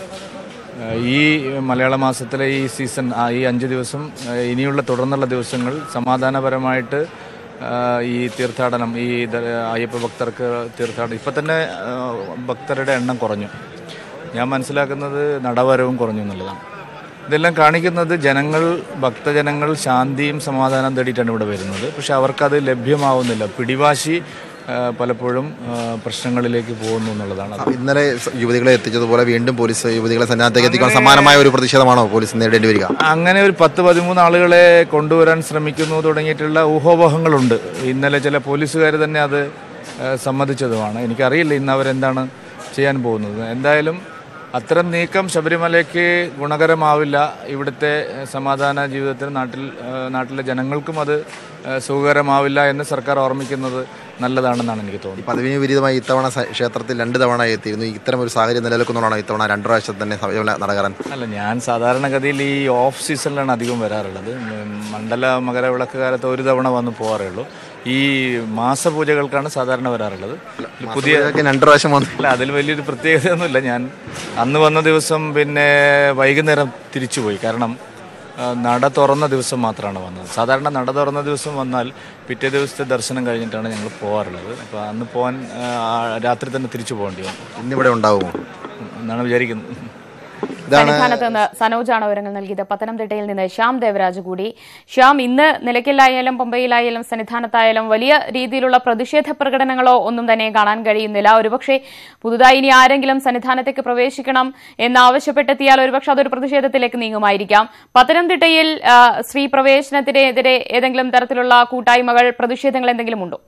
ആ, ഈ മലയാള മാസത്തിലെ ഈ സീസൺ ആ, ഈ അഞ്ച് ദിവസം ആ, ഇനിയുള്ള തുടർന്നുള്ള ദിവസങ്ങൾ സമാധാനപരമായിട്ട് ആ, ഈ തീർത്ഥാടനം ഈ ദ- അയ്യപ്പ ഭക്തർക്ക് തീർത്ഥാടനം ഇപ്പം തന്നെ ആ, ഭക്തരുടെ എണ്ണം കുറഞ്ഞു ഞാൻ മനസ്സിലാക്കുന്നത് നടവരവും കുറഞ്ഞു എന്നുള്ളതാണ് ഇതെല്ലാം കാണിക്കുന്നത് ജനങ്ങൾ ഭക്തജനങ്ങൾ ശാന്തിയും സമാധാനം തേടിയിട്ടാണ് ഇവിടെ വരുന്നത് പക്ഷെ അവർക്കത് ലഭ്യമാവുന്നില്ല പിടിവാശി ആ, പലപ്പോഴും ആ, പ്രശ്നങ്ങളിലേക്ക് പോകുന്നു എന്നുള്ളതാണ് അത് ഇന്നലെ സ- യുവതികളെ എത്തിച്ചതുപോലെ വീണ്ടും പോലീസ് യുവതികളെ സന്നാഹത്തേക്ക് എത്തിക്കാൻ സമാനമായ ഒരു പ്രതിഷേധമാണോ പോലീസ് നേരിടേണ്ടി വരിക അങ്ങനെ ഒരു പത്ത് പതിമൂന്ന് ആളുകളെ കൊണ്ടുവരാൻ ശ്രമിക്കുന്നു തുടങ്ങിയിട്ടുള്ള ഊഹോപോഹങ്ങളുണ്ട് ഇന്നലെ ചില പോലീസുകാർ തന്നെ അത് ആ, സമ്മതിച്ചതുമാണ് എനിക്കറിയില്ല ഇന്ന് അവരെന്താണ് ചെയ്യാൻ പോകുന്നത് എന്തായാലും അത്തരം നീക്കം ശബരിമലയ്ക്ക് ഗുണകരമാവില്ല ഇവിടുത്തെ ആ, സമാധാന ജീവിതത്തിന് നാട്ടിൽ ആ, നാട്ടിലെ ജനങ്ങൾക്കും അത് ആ, സുഖകരമാവില്ല എന്ന് സർക്കാർ ഓർമ്മിക്കുന്നത് നല്ലതാണെന്നാണ് എനിക്ക് തോന്നുന്നത് പതിവിന് വിപരീതമായി ഇത്തവണ സ- ക്ഷേത്രത്തിൽ രണ്ട് തവണ എത്തിയിരുന്നു ഇത്തരം ഒരു സാഹചര്യം നിലനിൽക്കുന്നതാണ് ഇത്തവണ രണ്ടു പ്രാവശ്യം തന്നെ ശബരിമല നടകാരൻ അല്ല ഞാൻ സാധാരണഗതിയിൽ ഈ ഓഫ് സീസണിലാണ് അധികം വരാറുള്ളത് ഉം, മണ്ഡല മകരവിളക്ക് കാലത്ത് ഒരു തവണ വന്ന് പോകാറേ ഉള്ളൂ ഈ മാസപൂജകൾക്കാണ് സാധാരണ വരാറുള്ളത് പുതിയ ഇതൊക്കെ രണ്ടു പ്രാവശ്യം വന്നു അല്ല അതിൽ വലിയൊരു പ്രത്യേകതയൊന്നുമില്ല ഞാൻ അന്ന് വന്ന ദിവസം പിന്നെ വൈകുന്നേരം തിരിച്ചുപോയി കാരണം ആ, നട തുറന്ന ദിവസം മാത്രമാണ് വന്നത് സാധാരണ നട തുറന്ന ദിവസം വന്നാൽ പിറ്റേ ദിവസത്തെ ദർശനം കഴിഞ്ഞിട്ടാണ് ഞങ്ങൾ പോകാറുള്ളത് അപ്പോൾ അന്ന് പോകാൻ ആ, രാത്രി തന്നെ തിരിച്ചു പോകേണ്ടി വന്നു ഇന്നിവിടെ ഉണ്ടാവുമോ എന്നാണ് വിചാരിക്കുന്നത് സന്നിധാനത്ത് നിന്ന് സനോജാണ് വിവരങ്ങൾ നൽകിയത് പത്തനംതിട്ടയിൽ നിന്ന് ശ്യാം ദേവരാജ് കൂടി ശ്യാം ഇന്ന് നിലയ്ക്കലായാലും പമ്പയിലായാലും സന്നിധാനത്തായാലും വലിയ രീതിയിലുള്ള പ്രതിഷേധ പ്രകടനങ്ങളോ ഒന്നും തന്നെ കാണാൻ കഴിയുന്നില്ല ഒരുപക്ഷെ പുതുതായി ഇനി ആരെങ്കിലും സന്നിധാനത്തേക്ക് പ്രവേശിക്കണം എന്നാവശ്യപ്പെട്ടെത്തിയാൽ ഒരുപക്ഷെ അതൊരു പ്രതിഷേധത്തിലേക്ക് നീങ്ങുമായിരിക്കാം പത്തനംതിട്ടയിൽ ആ, സ്ത്രീ പ്രവേശനത്തിനെതിരെ ഏതെങ്കിലും തരത്തിലുള്ള കൂട്ടായ്മകൾ പ്രതിഷേധങ്ങൾ എന്തെങ്കിലും ഉണ്ടോ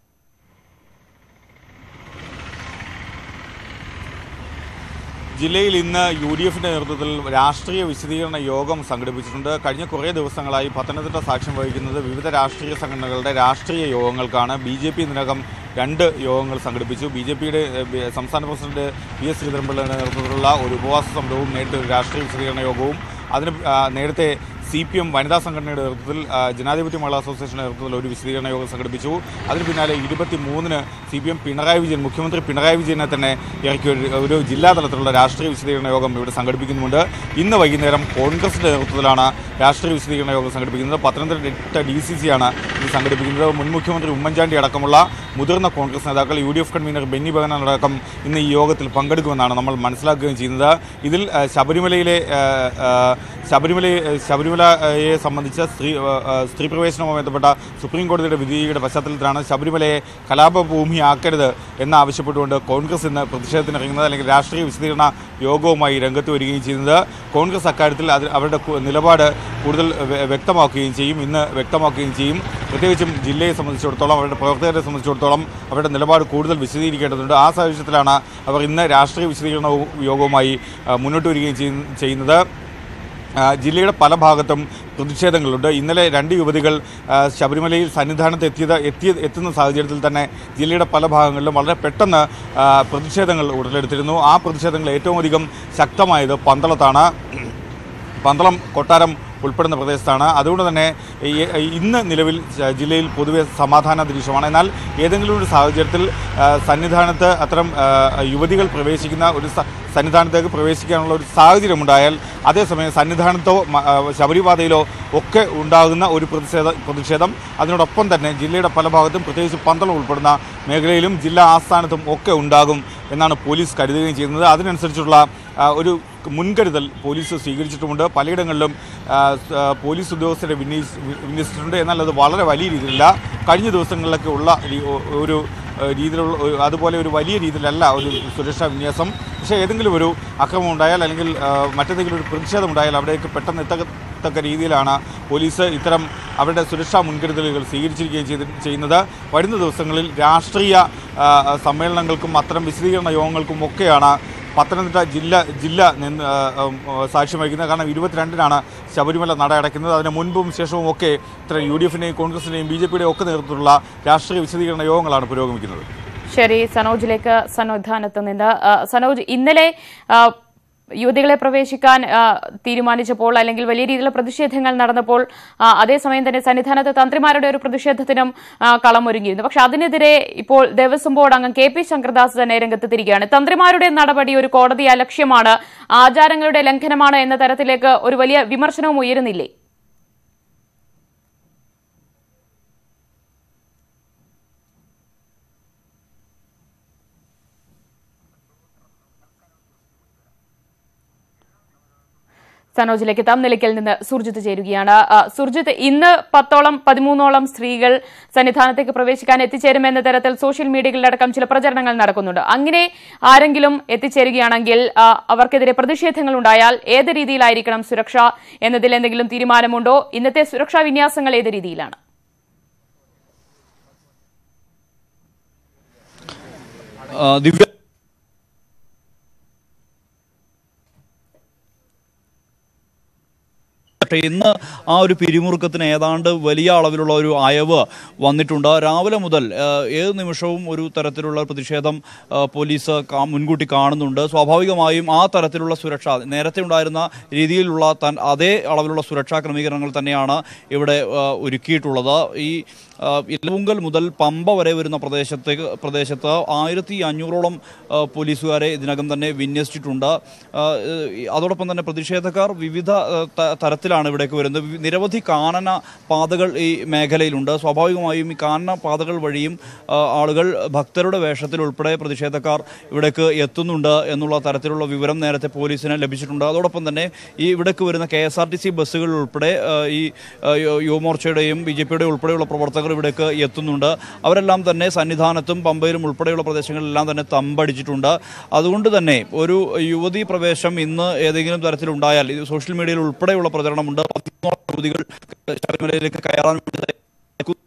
ജില്ലയിൽ ഇന്ന് യു ഡി എഫിന്റെ നേതൃത്വത്തിൽ രാഷ്ട്രീയ വിശദീകരണ യോഗം സംഘടിപ്പിച്ചിട്ടുണ്ട് കഴിഞ്ഞ കുറേ ദിവസങ്ങളായി പത്തനംതിട്ട സാക്ഷ്യം വഹിക്കുന്നത് വിവിധ രാഷ്ട്രീയ സംഘടനകളുടെ രാഷ്ട്രീയ യോഗങ്ങൾക്കാണ് ബി ജെ പി ഇതിനകം രണ്ട് യോഗങ്ങൾ സംഘടിപ്പിച്ചു ബി ജെ പിയുടെ സംസ്ഥാന പ്രസിഡന്റ് പി എസ് ശ്രീധരൻപിള്ളയുടെ നേതൃത്വത്തിലുള്ള ഒരു ഉപവാസ സമരവും നേരിട്ട് ഒരു രാഷ്ട്രീയ വിശദീകരണ യോഗവും അതിന് ആ, നേരത്തെ സി പി എം വനിതാ സംഘടനയുടെ നേതൃത്വത്തിൽ ആ, ജനാധിപത്യ മഹിളാ അസോസിയേഷന്റെ നേതൃത്വത്തിൽ ഒരു വിശദീകരണ യോഗം സംഘടിപ്പിച്ചു അതിന് പിന്നാലെ ഇരുപത്തി മൂന്നിന് C P M Pinarayi Vijayan മുഖ്യമന്ത്രി പിണറായി വിജയനെ തന്നെ ഇറക്കിയ ഒരു- ഒരു ജില്ലാ തലത്തിലുള്ള രാഷ്ട്രീയ വിശദീകരണ യോഗം ഇവിടെ സംഘടിപ്പിക്കുന്നുണ്ട് ഇന്ന് വൈകുന്നേരം കോൺഗ്രസിന്റെ നേതൃത്വത്തിലാണ് രാഷ്ട്രീയ വിശദീകരണ യോഗം സംഘടിപ്പിക്കുന്നത് പത്തനംതിട്ട ഡി സി സി ആണ് ഇത് സംഘടിപ്പിക്കുന്നത് മുൻ മുഖ്യമന്ത്രി ഉമ്മൻചാണ്ടി അടക്കമുള്ള മുതിർന്ന കോൺഗ്രസ് നേതാക്കൾ U D F convenor Benny Behanan അടക്കം ഇന്ന് ഈ യോഗത്തിൽ പങ്കെടുക്കുമെന്നാണ് നമ്മൾ മനസ്സിലാക്കുകയും ചെയ്യുന്നത് ഇതിൽ ആ, ശബരിമലയിലെ ആ, ആ, ശബരിമല ശബരിമലയെ സംബന്ധിച്ച സ്ത്രീ ആ, ആ, സ്ത്രീ പ്രവേശനവുമായി ബന്ധപ്പെട്ട സുപ്രീം കോടതിയുടെ വിധിയുടെ പശ്ചാത്തലത്തിലാണ് ശബരിമലയെ കലാപഭൂമിയാക്കരുത് എന്നാവശ്യപ്പെട്ടുകൊണ്ട് കോൺഗ്രസ് ഇന്ന് പ്രതിഷേധത്തിനിറങ്ങുന്നത് അല്ലെങ്കിൽ രാഷ്ട്രീയ വിശദീകരണ യോഗവുമായി രംഗത്ത് വരികയും ചെയ്യുന്നത് കോൺഗ്രസ് അക്കാര്യത്തിൽ അത് അവരുടെ കു- നിലപാട് കൂടുതൽ വ്യ- വ്യക്തമാക്കുകയും ചെയ്യും ഇന്ന് വ്യക്തമാക്കുകയും ചെയ്യും പ്രത്യേകിച്ചും ജില്ലയെ സംബന്ധിച്ചിടത്തോളം അവരുടെ പ്രവർത്തകരെ സംബന്ധിച്ചിടത്തോളം അവരുടെ നിലപാട് കൂടുതൽ വിശദീകരിക്കേണ്ടതുണ്ട് ആ സാഹചര്യത്തിലാണ് അവർ ഇന്ന് രാഷ്ട്രീയ വിശദീകരണ യോഗവുമായി ആ, മുന്നോട്ട് വരികയും ചെയ്യുന്ന- ചെയ്യുന്നത് ആ, ജില്ലയുടെ പല ഭാഗത്തും പ്രതിഷേധങ്ങളുണ്ട് ഇന്നലെ രണ്ട് യുവതികൾ ആ, ശബരിമലയിൽ സന്നിധാനത്ത് എത്തിയത് എത്തിയ എത്തുന്ന സാഹചര്യത്തിൽ തന്നെ ജില്ലയുടെ പല ഭാഗങ്ങളിലും വളരെ പെട്ടെന്ന് ആ, പ്രതിഷേധങ്ങൾ ഉടലെടുത്തിരുന്നു ആ പ്രതിഷേധങ്ങൾ ഏറ്റവും അധികം ശക്തമായത് പന്തളത്താണ് പന്തളം കൊട്ടാരം ഉൾപ്പെടുന്ന പ്രദേശത്താണ് അതുകൊണ്ട് തന്നെ ഈ- ഇന്ന് നിലവിൽ ജ- ജില്ലയിൽ പൊതുവെ സമാധാന അന്തരീക്ഷമാണ് എന്നാൽ ഏതെങ്കിലും ഒരു സാഹചര്യത്തിൽ ആ, സന്നിധാനത്ത് അത്തരം ആ, യുവതികൾ പ്രവേശിക്കുന്ന ഒരു സ- സന്നിധാനത്തേക്ക് പ്രവേശിക്കാനുള്ള ഒരു സാഹചര്യം ഉണ്ടായാൽ അതേസമയം സന്നിധാനത്തോ മ- ആ, ശബരിപാതയിലോ ഒക്കെ ഉണ്ടാകുന്ന ഒരു പ്രതിഷേധ പ്രതിഷേധം അതിനോടൊപ്പം തന്നെ ജില്ലയുടെ പല ഭാഗത്തും പ്രത്യേകിച്ച് പന്തളം ഉൾപ്പെടുന്ന മേഖലയിലും ജില്ലാ ആസ്ഥാനത്തും ഒക്കെ ഉണ്ടാകും എന്നാണ് പോലീസ് കരുതുകയും ചെയ്യുന്നത് അതിനനുസരിച്ചുള്ള ആ, ഒരു മുൻകരുതൽ പോലീസ് സ്വീകരിച്ചിട്ടുമുണ്ട് പലയിടങ്ങളിലും ആ, സ്- ആ, പോലീസ് ഉദ്യോഗസ്ഥരെ വിന്യസ് വിന്യസിച്ചിട്ടുണ്ട് എന്നാൽ അത് വളരെ വലിയ രീതിയിലല്ല കഴിഞ്ഞ ദിവസങ്ങളിലൊക്കെ ഉള്ള രീ- ഒ- ഒരു ആ, രീതിയിലുള്ള ഒരു- അതുപോലെ ഒരു വലിയ രീതിയിലല്ല ഒരു സുരക്ഷാ വിന്യാസം പക്ഷേ ഏതെങ്കിലും ഒരു അക്രമം ഉണ്ടായാൽ അല്ലെങ്കിൽ ആ, മറ്റേതെങ്കിലും ഒരു പ്രതിഷേധം ഉണ്ടായാൽ അവിടേക്ക് പെട്ടെന്ന് എത്തത്തക്ക രീതിയിലാണ് പോലീസ് ഇത്തരം അവരുടെ സുരക്ഷാ മുൻകരുതലുകൾ സ്വീകരിച്ചിരിക്കുകയും ചെയ്ത് ചെയ്യുന്നത് വരുന്ന ദിവസങ്ങളിൽ രാഷ്ട്രീയ ആ, സമ്മേളനങ്ങൾക്കും അത്തരം വിശദീകരണ യോഗങ്ങൾക്കും ഒക്കെയാണ് പത്തനംതിട്ട ജില്ല ജില്ല നിന്ന് ആ, ഉം, ആ, സാക്ഷ്യം വഹിക്കുന്നത് കാരണം ഇരുപത്തിരണ്ടിനാണ് ശബരിമല നട അടയ്ക്കുന്നത് അതിന് മുൻപും ശേഷവും ഒക്കെ ഇത്തരം യു ഡി എഫിൻ്റെയും കോൺഗ്രസിൻ്റെയും ബി ജെ പിയുടെയും ഒക്കെ നേതൃത്വത്തിലുള്ള രാഷ്ട്രീയ വിശദീകരണ യോഗങ്ങളാണ് പുരോഗമിക്കുന്നത് ശരി സനോജിലേക്ക് സന്നിധാനത്ത് നിന്ന് ആ, സനോജ് ഇന്നലെ ആ, യുവതികളെ പ്രവേശിക്കാൻ ആ, തീരുമാനിച്ചപ്പോൾ അല്ലെങ്കിൽ വലിയ രീതിയിലുള്ള പ്രതിഷേധങ്ങൾ നടന്നപ്പോൾ ആ, അതേസമയം തന്നെ സന്നിധാനത്ത് തന്ത്രിമാരുടെ ഒരു പ്രതിഷേധത്തിനും ആ, കളമൊരുങ്ങിയിരുന്നു പക്ഷെ അതിനെതിരെ ഇപ്പോൾ ദേവസ്വം ബോർഡ് അംഗം കെ പി ശങ്കർദാസ് തന്നെ രംഗത്തെത്തിരിക്കുകയാണ് തന്ത്രിമാരുടെ നടപടി ഒരു കോടതി അലക്ഷ്യമാണ് ആചാരങ്ങളുടെ ലംഘനമാണ് എന്ന തരത്തിലേക്ക് ഒരു വലിയ വിമർശനവും ഉയരുന്നില്ലേ സനോജിലേക്ക് എത്താം നിലയ്ക്കൽ നിന്ന് സുർജിത്ത് ചേരുകയാണ് ആ, സുർജിത്ത് ഇന്ന് പത്തോളം പതിമൂന്നോളം സ്ത്രീകൾ സന്നിധാനത്തേക്ക് പ്രവേശിക്കാൻ എത്തിച്ചേരുമെന്ന തരത്തിൽ സോഷ്യൽ മീഡിയകളിലടക്കം ചില പ്രചരണങ്ങൾ നടക്കുന്നുണ്ട് അങ്ങനെ ആരെങ്കിലും എത്തിച്ചേരുകയാണെങ്കിൽ ആ, അവർക്കെതിരെ പ്രതിഷേധങ്ങൾ ഉണ്ടായാൽ ഏത് രീതിയിലായിരിക്കണം സുരക്ഷ എന്നതിൽ എന്തെങ്കിലും തീരുമാനമുണ്ടോ ഇന്നത്തെ സുരക്ഷാ വിന്യാസങ്ങൾ ഏത് രീതിയിലാണ് ആ, ദിവ്യ പക്ഷേ ഇന്ന് ആ ഒരു പിരിമുറുക്കത്തിന് ഏതാണ്ട് വലിയ അളവിലുള്ള ഒരു അയവ് വന്നിട്ടുണ്ട് രാവിലെ മുതൽ ആ, ഏത് നിമിഷവും ഒരു തരത്തിലുള്ള പ്രതിഷേധം ആ, പോലീസ് കാ- മുൻകൂട്ടി കാണുന്നുണ്ട് സ്വാഭാവികമായും ആ തരത്തിലുള്ള സുരക്ഷ നേരത്തെ ഉണ്ടായിരുന്ന രീതിയിലുള്ള തൻ അതേ അളവിലുള്ള സുരക്ഷാ ക്രമീകരണങ്ങൾ തന്നെയാണ് ഇവിടെ ആ, ഒരുക്കിയിട്ടുള്ളത് ഈ ആ, ഇലവുങ്കൽ മുതൽ പമ്പ വരെ വരുന്ന പ്രദേശത്തേക്ക് പ്രദേശത്ത് ആയിരത്തി അഞ്ഞൂറോളം ആ, പോലീസുകാരെ ഇതിനകം തന്നെ വിന്യസിച്ചിട്ടുണ്ട് ആ, ഈ- അതോടൊപ്പം തന്നെ പ്രതിഷേധക്കാർ വിവിധ ആ, ത- തരത്തിലാണ് ഇവിടേക്ക് വരുന്നത് വി- നിരവധി കാനന പാതകൾ ഈ മേഖലയിലുണ്ട് സ്വാഭാവികമായും ഈ കാനന പാതകൾ വഴിയും ആ, ആളുകൾ ഭക്തരുടെ വേഷത്തിൽ ഉൾപ്പെടെ പ്രതിഷേധക്കാർ ഇവിടേക്ക് എത്തുന്നുണ്ട് എന്നുള്ള തരത്തിലുള്ള വിവരം നേരത്തെ പോലീസിന് ലഭിച്ചിട്ടുണ്ട് അതോടൊപ്പം തന്നെ ഈ ഇവിടേക്ക് വരുന്ന K S R T C ബസ്സുകളിൽ ഉൾപ്പെടെ ആ, ഈ ആ, യു- യുവമോർച്ചയുടെയും ബി ജെ പിയുടെ ഉൾപ്പെടെയുള്ള പ്രവർത്തകർ ഇവിടേക്ക് എത്തുന്നുണ്ട് അവരെല്ലാം തന്നെ സന്നിധാനത്തും പമ്പയിലും ഉൾപ്പെടെയുള്ള പ്രദേശങ്ങളിലെല്ലാം തന്നെ തമ്പടിച്ചിട്ടുണ്ട് അതുകൊണ്ട് തന്നെ ഒരു യുവതീ പ്രവേശം ഇന്ന് ഏതെങ്കിലും തരത്തിലുണ്ടായാൽ ഇത് സോഷ്യൽ മീഡിയയിൽ ഉൾപ്പെടെയുള്ള പ്രചരണമുണ്ട് പതിമൂന്നോളം യുവതികൾ ശബരിമലയിലേക്ക് കയറാൻ വേണ്ടി തയ്യാറെടുക്കുന്നു.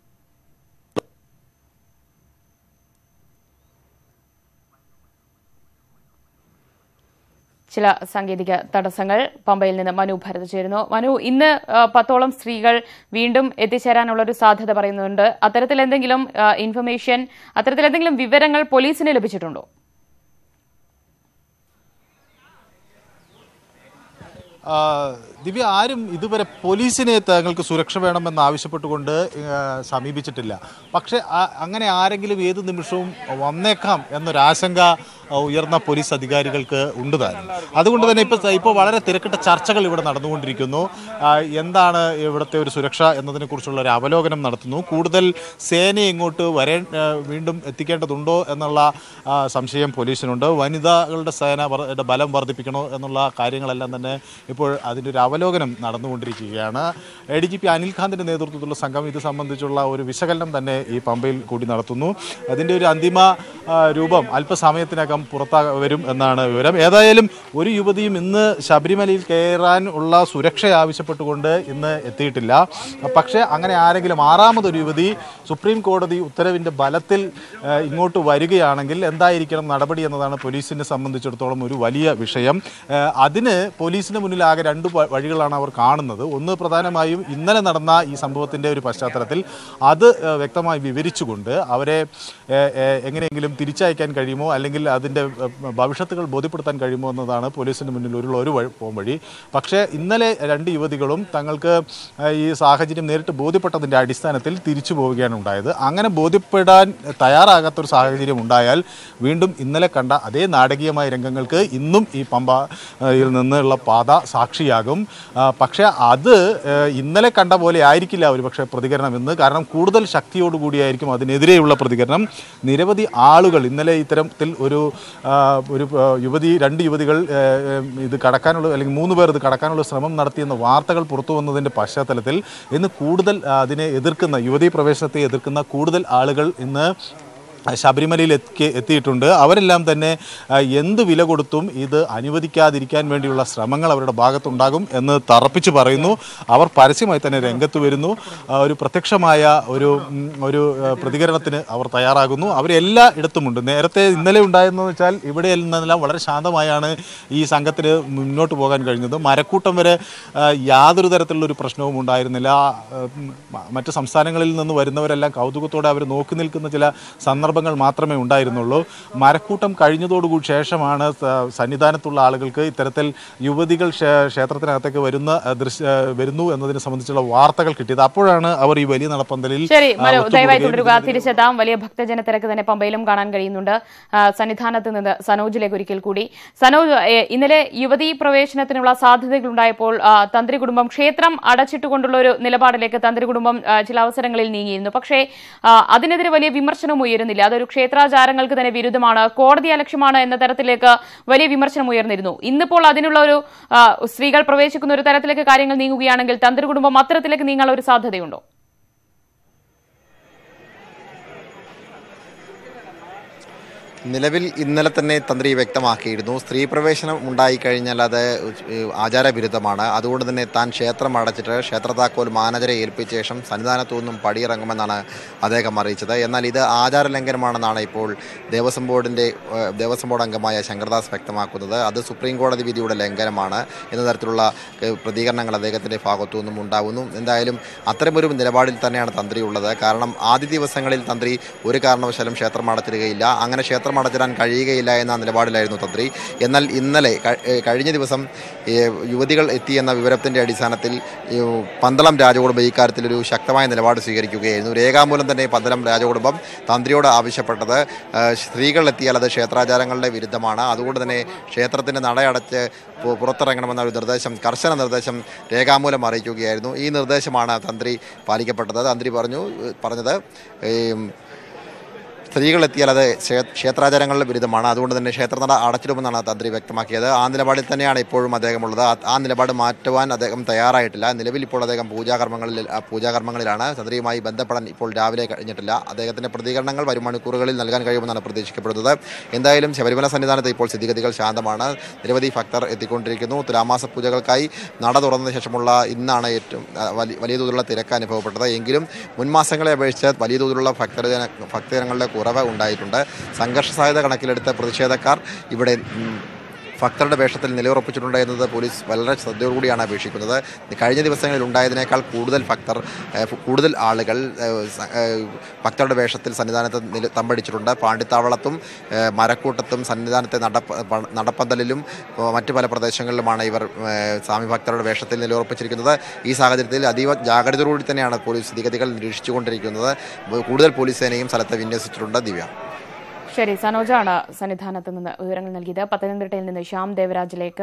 ചില സാങ്കേതിക തടസ്സങ്ങൾ പമ്പയിൽ നിന്ന് മനു ഭരത് ചേരുന്നു മനു ഇന്ന് ആ, പത്തോളം സ്ത്രീകൾ വീണ്ടും എത്തിച്ചേരാനുള്ള ഒരു സാധ്യത പറയുന്നുണ്ട് അത്തരത്തിൽ എന്തെങ്കിലും ആ, ഇൻഫർമേഷൻ അത്തരത്തിൽ എന്തെങ്കിലും വിവരങ്ങൾ പോലീസിന് ലഭിച്ചിട്ടുണ്ടോ ആ, ദിവ്യ ആരും ഇതുവരെ പോലീസിനെ തങ്ങൾക്ക് സുരക്ഷ വേണമെന്ന് ആവശ്യപ്പെട്ടുകൊണ്ട് ആ, സമീപിച്ചിട്ടില്ല പക്ഷേ ആ- അങ്ങനെ ആരെങ്കിലും ഏത് നിമിഷവും വന്നേക്കാം എന്നൊരാശങ്ക ആ, ഉയർന്ന പോലീസ് അധികാരികൾക്ക് ഉണ്ട് താനും അതുകൊണ്ട് തന്നെ ഇപ്പോൾ ഇപ്പോൾ വളരെ തിരക്കിട്ട ചർച്ചകൾ ഇവിടെ നടന്നുകൊണ്ടിരിക്കുന്നു ആ, എന്താണ് ഇവിടുത്തെ ഒരു സുരക്ഷ എന്നതിനെക്കുറിച്ചുള്ള ഒരു അവലോകനം നടത്തുന്നു കൂടുതൽ സേനയെ ഇങ്ങോട്ട് വരേ ആ, വീണ്ടും എത്തിക്കേണ്ടതുണ്ടോ എന്നുള്ള ആ, സംശയം പോലീസിനുണ്ട് വനിതകളുടെ സേന വർ- യുടെ ബലം വർദ്ധിപ്പിക്കണോ എന്നുള്ള കാര്യങ്ങളെല്ലാം തന്നെ ഇപ്പോൾ അതിൻ്റെ ഒരു അവലോകനം നടന്നുകൊണ്ടിരിക്കുകയാണ് എ ഡി ജി പി അനിൽകാന്തിൻ്റെ നേതൃത്വത്തിലുള്ള സംഘം ഇത് സംബന്ധിച്ചുള്ള ഒരു വിശകലനം തന്നെ ഈ പമ്പയിൽ കൂടി നടത്തുന്നു അതിൻ്റെ ഒരു അന്തിമ ആ, രൂപം അല്പസമയത്തിനകം പുറത്താ വരും എന്നാണ് വിവരം ഏതായാലും ഒരു യുവതിയും ഇന്ന് ശബരിമലയിൽ കയറാൻ ഉള്ള സുരക്ഷ ആവശ്യപ്പെട്ടുകൊണ്ട് ഇന്ന് എത്തിയിട്ടില്ല പക്ഷേ അങ്ങനെ ആരെങ്കിലും ആറാമതൊരു യുവതി സുപ്രീം കോടതി ഉത്തരവിൻ്റെ ബലത്തിൽ ആ, ഇങ്ങോട്ട് വരികയാണെങ്കിൽ എന്തായിരിക്കണം നടപടി എന്നതാണ് പോലീസിനെ സംബന്ധിച്ചിടത്തോളം ഒരു വലിയ വിഷയം ആ, അതിന് പോലീസിന് മുന്നിൽ മുന്നിലാകെ രണ്ട് വ- വഴികളാണ് അവർ കാണുന്നത് ഒന്ന് പ്രധാനമായും ഇന്നലെ നടന്ന ഈ സംഭവത്തിൻ്റെ ഒരു പശ്ചാത്തലത്തിൽ അത് ഏഹ്, വ്യക്തമായി വിവരിച്ചുകൊണ്ട് അവരെ ഏഹ്, ഏഹ്, എങ്ങനെയെങ്കിലും തിരിച്ചയക്കാൻ കഴിയുമോ അല്ലെങ്കിൽ അതിൻ്റെ ഏഹ്, ഭവിഷ്യത്തുകൾ ബോധ്യപ്പെടുത്താൻ കഴിയുമോ എന്നതാണ് പോലീസിന് മുന്നിൽ ഒരു ഒരു വഴി പോം വഴി പക്ഷേ ഇന്നലെ രണ്ട് യുവതികളും തങ്ങൾക്ക് ഏഹ്, ഈ സാഹചര്യം നേരിട്ട് ബോധ്യപ്പെട്ടതിൻ്റെ അടിസ്ഥാനത്തിൽ തിരിച്ചു പോവുകയാണ് ഉണ്ടായത് അങ്ങനെ ബോധ്യപ്പെടാൻ തയ്യാറാകാത്തൊരു സാഹചര്യം ഉണ്ടായാൽ വീണ്ടും ഇന്നലെ കണ്ട അതേ നാടകീയമായ രംഗങ്ങൾക്ക് ഇന്നും ഈ പമ്പയിൽ നിന്നുള്ള പാത സാക്ഷിയാകും ആ, പക്ഷേ അത് ഏഹ്, ഇന്നലെ കണ്ട പോലെ ആയിരിക്കില്ല ഒരു പക്ഷേ പ്രതികരണം എന്ന് കാരണം കൂടുതൽ ശക്തിയോടുകൂടിയായിരിക്കും അതിനെതിരെയുള്ള പ്രതികരണം നിരവധി ആളുകൾ ഇന്നലെ ഇത്തരത്തിൽ ഒരു ആ, ഒരു ആ, യുവതി രണ്ട് യുവതികൾ ഏഹ്, ഏഹ്, ഇത് കടക്കാനുള്ള അല്ലെങ്കിൽ മൂന്ന് പേർ ഇത് കടക്കാനുള്ള ശ്രമം നടത്തിയെന്ന വാർത്തകൾ പുറത്തു വന്നതിൻ്റെ പശ്ചാത്തലത്തിൽ ഇന്ന് കൂടുതൽ ആ, അതിനെ എതിർക്കുന്ന യുവതീ പ്രവേശനത്തെ എതിർക്കുന്ന കൂടുതൽ ആളുകൾ ഇന്ന് ശബരിമലയിൽ എത്തി എത്തിയിട്ടുണ്ട് അവരെല്ലാം തന്നെ ആ, എന്ത് വില കൊടുത്തും ഇത് അനുവദിക്കാതിരിക്കാൻ വേണ്ടിയുള്ള ശ്രമങ്ങൾ അവരുടെ ഭാഗത്തുണ്ടാകും എന്ന് തറപ്പിച്ച് പറയുന്നു അവർ പരസ്യമായി തന്നെ രംഗത്ത് വരുന്നു ആ, ഒരു പ്രത്യക്ഷമായ ഒരു ഉം, ഒരു ആ, പ്രതികരണത്തിന് അവർ തയ്യാറാകുന്നു അവരെല്ലാ ഇടത്തുമുണ്ട് നേരത്തെ ഇന്നലെ ഉണ്ടായെന്ന് വെച്ചാൽ ഇവിടെ നിന്നെല്ലാം വളരെ ശാന്തമായാണ് ഈ സംഘത്തിന് മുന്നോട്ട് പോകാൻ കഴിഞ്ഞത് മരക്കൂട്ടം വരെ ആ, യാതൊരു തരത്തിലുള്ള ഒരു പ്രശ്നവും ഉണ്ടായിരുന്നില്ല ആ, ഉം, മ- മറ്റ് സംസ്ഥാനങ്ങളിൽ നിന്ന് വരുന്നവരെല്ലാം കൗതുകത്തോടെ അവർ നോക്കി നിൽക്കുന്ന ചില സന്ദർഭങ്ങൾ മാത്രമേ ഉണ്ടായിരുന്നുള്ളൂ മരക്കൂട്ടം കഴിഞ്ഞതോടുകൂടി ശേഷമാണ് സ- സന്നിധാനത്തുള്ള ആളുകൾക്ക് ഇത്തരത്തിൽ യുവതികൾ ക്ഷേ- ക്ഷേത്രത്തിനകത്തേക്ക് വരുന്ന ആ, ദൃശ്യ ആ, വരുന്നു എന്നതിനെ സംബന്ധിച്ചുള്ള വാർത്തകൾ കിട്ടിയത് അപ്പോഴാണ് അവർ ഈ വലിയ നടപ്പന്തലിൽ ശരി ആ, മനു ദയവായി ഒത്തുകൂടുകയും തുടരുക തിരിച്ചെത്താം വലിയ ഭക്തജന തിരക്ക് തന്നെ പമ്പയിലും കാണാൻ കഴിയുന്നുണ്ട് ആ, സന്നിധാനത്ത് നിന്ന് സനോജിലേക്ക് ഒരിക്കൽ കൂടി സനോജ് ഏ, ഇന്നലെ യുവതീ പ്രവേശനത്തിനുള്ള സാധ്യതകൾ ഉണ്ടായപ്പോൾ ആ, തന്ത്രി കുടുംബം ക്ഷേത്രം അടച്ചിട്ടുകൊണ്ടുള്ള ഒരു നിലപാടിലേക്ക് തന്ത്രി കുടുംബം ആ, ചില അവസരങ്ങളിൽ നീങ്ങിയിരുന്നു പക്ഷേ ആ, അതിനെതിരെ വലിയ വിമർശനം ഉയരുന്നില്ല അതൊരു ക്ഷേത്രാചാരങ്ങൾക്ക് തന്നെ വിരുദ്ധമാണ് കോടതി അലക്ഷ്യമാണ് എന്ന തരത്തിലേക്ക് വലിയ വിമർശനം ഉയർന്നിരുന്നു ഇന്നിപ്പോൾ അതിനുള്ള ഒരു ആ, സ്ത്രീകൾ പ്രവേശിക്കുന്ന ഒരു തരത്തിലേക്ക് കാര്യങ്ങൾ നീങ്ങുകയാണെങ്കിൽ തന്ത്രി കുടുംബം അത്തരത്തിലേക്ക് നീങ്ങാനുള്ള ഒരു സാധ്യതയുണ്ടോ നിലവിൽ ഇന്നലെ തന്നെ തന്ത്രി വ്യക്തമാക്കിയിരുന്നു സ്ത്രീ പ്രവേശനം ഉണ്ടായിക്കഴിഞ്ഞാൽ അത് ആചാരവിരുദ്ധമാണ് അതുകൊണ്ട് തന്നെ താൻ ക്ഷേത്രം അടച്ചിട്ട് ക്ഷേത്ര താക്കോൽ മാനേജരെ ഏൽപ്പിച്ച ശേഷം സന്നിധാനത്തു നിന്നും പടിയിറങ്ങുമെന്നാണ് അദ്ദേഹം അറിയിച്ചത് എന്നാൽ ഇത് ആചാര ലംഘനമാണെന്നാണ് ഇപ്പോൾ ദേവസ്വം ബോർഡിൻ്റെ ഏഹ്, ദേവസ്വം ബോർഡ് അംഗമായ ശങ്കർദാസ് വ്യക്തമാക്കുന്നത് അത് സുപ്രീം കോടതി വിധിയുടെ ലംഘനമാണ് എന്ന തരത്തിലുള്ള ഏഹ്, പ്രതികരണങ്ങൾ അദ്ദേഹത്തിൻ്റെ ഭാഗത്തു നിന്നും ഉണ്ടാകുന്നു എന്തായാലും അത്തരമൊരു നിലപാടിൽ തന്നെയാണ് തന്ത്രി ഉള്ളത് കാരണം ആദ്യ ദിവസങ്ങളിൽ തന്ത്രി ഒരു കാരണവശാലും ക്ഷേത്രം അടച്ചിടുകയില്ല അങ്ങനെ ക്ഷേത്രം അടച്ചിടാൻ കഴിയുകയില്ല എന്ന നിലപാടിലായിരുന്നു തന്ത്രി എന്നാൽ ഇന്നലെ ക- ഏഹ് കഴിഞ്ഞ ദിവസം ഏഹ് യുവതികൾ എത്തിയെന്ന വിവരത്തിൻ്റെ അടിസ്ഥാനത്തിൽ ഈ പന്തളം രാജകുടുംബം ഇക്കാര്യത്തിൽ ഒരു ശക്തമായ നിലപാട് സ്വീകരിക്കുകയായിരുന്നു രേഖാമൂലം തന്നെ പന്തളം രാജകുടുംബം തന്ത്രിയോട് ആവശ്യപ്പെട്ടത് ഏഹ് സ്ത്രീകൾ എത്തിയാൽ അത് ക്ഷേത്രാചാരങ്ങളുടെ വിരുദ്ധമാണ് അതുകൊണ്ട് തന്നെ ക്ഷേത്രത്തിൻ്റെ നടയടച്ച് പു- പുറത്തിറങ്ങണമെന്ന ഒരു നിർദ്ദേശം കർശന നിർദ്ദേശം രേഖാമൂലം അറിയിക്കുകയായിരുന്നു ഈ നിർദ്ദേശമാണ് തന്ത്രി പാലിക്കപ്പെട്ടത് തന്ത്രി പറഞ്ഞു ഏഹ് പറഞ്ഞത് ഏം, സ്ത്രീകൾ എത്തിയാൽ അത് ക്ഷേ- ക്ഷേത്രാചാരങ്ങളുടെ വിരുദ്ധമാണ് അതുകൊണ്ട് തന്നെ ക്ഷേത്രനട അടച്ചിടുമെന്നാണ് തന്ത്രി വ്യക്തമാക്കിയത് ആ നിലപാടിൽ തന്നെയാണ് ഇപ്പോഴും അദ്ദേഹമുള്ളത് ആ- ആ നിലപാട് മാറ്റുവാൻ അദ്ദേഹം തയ്യാറായിട്ടില്ല നിലവിൽ ഇപ്പോൾ അദ്ദേഹം പൂജാകർമ്മങ്ങളിൽ ആ, പൂജാകർമ്മങ്ങളിലാണ് തന്ത്രിയുമായി ബന്ധപ്പെടാൻ ഇപ്പോൾ രാവിലെ കഴിഞ്ഞിട്ടില്ല അദ്ദേഹത്തിന്റെ പ്രതികരണങ്ങൾ വരും മണിക്കൂറുകളിൽ നൽകാൻ കഴിയുമെന്നാണ് പ്രതീക്ഷിക്കപ്പെടുന്നത് എന്തായാലും ശബരിമല സന്നിധാനത്ത് ഇപ്പോൾ സ്ഥിതിഗതികൾ ശാന്തമാണ് നിരവധി ഭക്തർ എത്തിക്കൊണ്ടിരിക്കുന്നു തുലാമാസ പൂജകൾക്കായി നട തുറന്ന ശേഷമുള്ള ഇന്നാണ് ഏറ്റവും ആ, വലിയ വലിയ തോതിലുള്ള തിരക്ക് അനുഭവപ്പെട്ടത് എങ്കിലും മുൻമാസങ്ങളെ അപേക്ഷിച്ച് വലിയ തോതിലുള്ള ഭക്തജന ഭക്തജനങ്ങളുടെ കുറവ് ഉണ്ടായിട്ടുണ്ട് സംഘർഷ സാധ്യത കണക്കിലെടുത്ത് പ്രതിഷേധക്കാർ ഇവിടെ ഉം, ഭക്തരുടെ വേഷത്തിൽ നിലയുറപ്പിച്ചിട്ടുണ്ട് എന്നത് പോലീസ് വളരെ ശ്രദ്ധയോടുകൂടിയാണ് അപേക്ഷിക്കുന്നത് കഴിഞ്ഞ ദിവസങ്ങളിൽ ഉണ്ടായതിനേക്കാൾ കൂടുതൽ ഭക്തർ ഏഹ്, കൂടുതൽ ആളുകൾ ഏഹ്, സ- ഏഹ്, ഭക്തരുടെ വേഷത്തിൽ സന്നിധാനത്ത് നില തമ്പടിച്ചിട്ടുണ്ട് പാണ്ടിത്താവളത്തും ഏഹ്, മരക്കൂട്ടത്തും സന്നിധാനത്തെ നടപ്പ പ- നടപ്പന്തലിലും ഏഹ്, മറ്റു പല പ്രദേശങ്ങളിലുമാണ് ഇവർ ഏഹ്, സ്വാമി ഭക്തരുടെ വേഷത്തിൽ നിലയുറപ്പിച്ചിരിക്കുന്നത് ഈ സാഹചര്യത്തിൽ അതീവ ജാഗ്രതയോടുകൂടി തന്നെയാണ് പോലീസ് സ്ഥിതിഗതികൾ നിരീക്ഷിച്ചുകൊണ്ടിരിക്കുന്നത് കൂടുതൽ പോലീസ് സേനയും സ്ഥലത്ത് വിന്യസിച്ചിട്ടുണ്ട് ദിവ്യ ശരി സനോജാണ് സന്നിധാനത്ത് നിന്ന് വിവരങ്ങൾ നൽകിയത് പത്തനംതിട്ടയിൽ നിന്ന് ശ്യാം ദേവരാജിലേക്ക്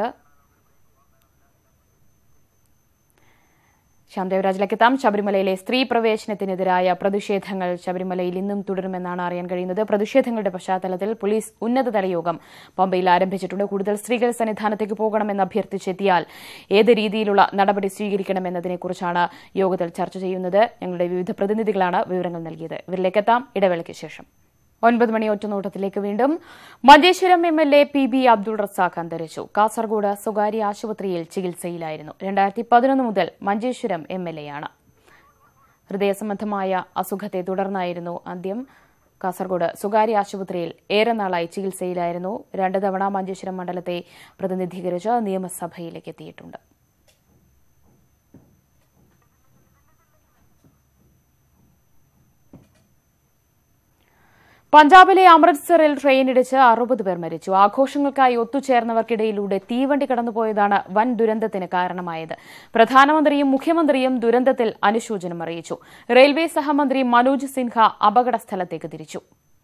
ശ്യാം ദേവരാജിലേക്ക് എത്താം ശബരിമലയിലെ സ്ത്രീ പ്രവേശനത്തിനെതിരായ പ്രതിഷേധങ്ങൾ ശബരിമലയിൽ ഇന്നും തുടരുമെന്നാണ് അറിയാൻ കഴിയുന്നത് പ്രതിഷേധങ്ങളുടെ പശ്ചാത്തലത്തിൽ പോലീസ് ഉന്നതതല യോഗം പമ്പയിൽ ആരംഭിച്ചിട്ടുണ്ട് കൂടുതൽ സ്ത്രീകൾ സന്നിധാനത്തേക്ക് പോകണമെന്ന് അഭ്യർത്ഥിച്ചെത്തിയാൽ ഏത് രീതിയിലുള്ള നടപടി സ്വീകരിക്കണമെന്നതിനെക്കുറിച്ചാണ് യോഗത്തിൽ ചർച്ച ചെയ്യുന്നത് ഞങ്ങളുടെ വിവിധ പ്രതിനിധികളാണ് വിവരങ്ങൾ നൽകിയത് ഇവരിലേക്ക് എത്താം ഇടവേളയ്ക്ക് ശേഷം ഒൻപത് മണി ഒറ്റനോട്ടത്തിലേക്ക് വീണ്ടും Manjeshwaram M L A P B Abdul Razak അന്തരിച്ചു കാസർഗോഡ് സ്വകാര്യ ആശുപത്രിയിൽ ചികിത്സയിലായിരുന്നു രണ്ടായിരത്തി പതിനൊന്ന് മുതൽ മഞ്ചേശ്വരം എം എൽ എയാണ് ഹൃദയ സംബന്ധമായ അസുഖത്തെ തുടർന്നായിരുന്നു അന്ത്യം കാസർഗോഡ് സ്വകാര്യ ആശുപത്രിയിൽ ഏറെ നാളായി ചികിത്സയിലായിരുന്നു രണ്ട് തവണ മഞ്ചേശ്വരം മണ്ഡലത്തെ പ്രതിനിധീകരിച്ച് നിയമസഭയിലേക്ക് എത്തിയിട്ടുണ്ട് പഞ്ചാബിലെ അമൃത്സറിൽ ട്രെയിനിടിച്ച് അറുപത് പേർ മരിച്ചു ആഘോഷങ്ങൾക്കായി ഒത്തുചേർന്നവർക്കിടയിലൂടെ തീവണ്ടി കടന്നുപോയതാണ് വൻ ദുരന്തത്തിന് കാരണമായത് പ്രധാനമന്ത്രിയും മുഖ്യമന്ത്രിയും ദുരന്തത്തിൽ അനുശോചനം അറിയിച്ചു റെയിൽവേ സഹമന്ത്രി മനോജ് സിൻഹ അപകട സ്ഥലത്തേക്ക് തിരിച്ചു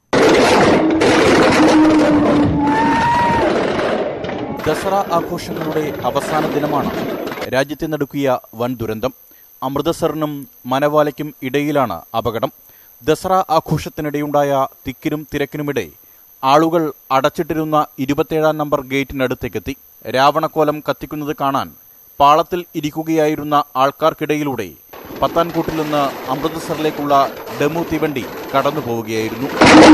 ദസറ ആഘോഷങ്ങളുടെ അവസാന ദിനമാണ് രാജ്യത്തെ നടുക്കിയ വൻ ദുരന്തം അമൃതസറിനും മനവാലയ്ക്കും ഇടയിലാണ് അപകടം ദസറ ആഘോഷത്തിനിടെയുണ്ടായ തിക്കിനും തിരക്കിനുമിടെ ആളുകൾ അടച്ചിട്ടിരുന്ന ഇരുപത്തേഴാം നമ്പർ ഗേറ്റിനടുത്തേക്കെത്തി രാവണക്കോലം കത്തിക്കുന്നത് കാണാൻ പാളത്തിൽ ഇരിക്കുകയായിരുന്ന ആൾക്കാർക്കിടയിലൂടെ പത്താൻകൂട്ടിൽ നിന്ന് അമൃതസറിലേക്കുള്ള ഡെമു തീവണ്ടി കടന്നു പോവുകയായിരുന്നു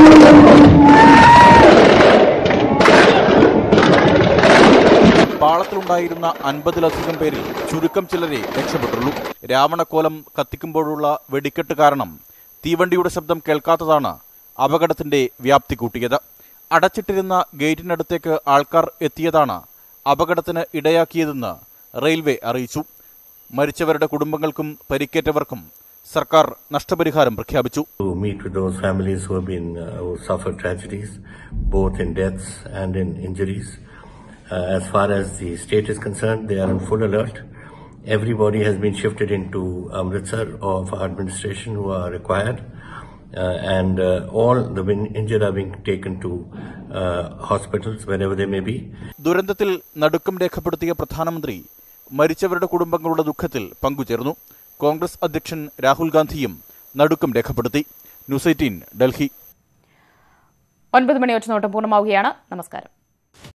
പാളത്തിലുണ്ടായിരുന്ന അൻപതിലധികം പേരിൽ ചുരുക്കം ചിലരെ രക്ഷപ്പെട്ടുള്ളൂ രാവണക്കോലം കത്തിക്കുമ്പോഴുള്ള വെടിക്കെട്ട് കാരണം തീവണ്ടിയുടെ ശബ്ദം കേൾക്കാത്തതാണ് അപകടത്തിന്റെ വ്യാപ്തി കൂട്ടിയത് അടച്ചിട്ടിരുന്ന ഗേറ്റിനടുത്തേക്ക് ആൾക്കാർ എത്തിയതാണ് അപകടത്തിന് ഇടയാക്കിയതെന്ന് റെയിൽവേ അറിയിച്ചു മരിച്ചവരുടെ കുടുംബങ്ങൾക്കും പരിക്കേറ്റവർക്കും സർക്കാർ നഷ്ടപരിഹാരം പ്രഖ്യാപിച്ചു to meet with those families who have been uh, who suffered tragedies, both in deaths and in injuries. Uh, as far as the state is concerned, they are on full alert. Everybody has been shifted into Amritsar of administration who are required, uh, and uh, all the win- injured are being taken to uh, hospitals wherever they may be. ദുരന്തത്തിൽ നടുക്കം രേഖപ്പെടുത്തിയ പ്രധാനമന്ത്രി മരിച്ചവരുടെ കുടുംബങ്ങളുടെ ദുഃഖത്തിൽ പങ്കുചേർന്നു കോൺഗ്രസ് അധ്യക്ഷൻ രാഹുൽ ഗാന്ധിയും നടുക്കം രേഖപ്പെടുത്തി ന്യൂസ് എയ്റ്റീൻ ഡൽഹി ഒൻപത് മണി ഒറ്റ നോട്ടം പൂർണ്ണമാവുകയാണ് നമസ്കാരം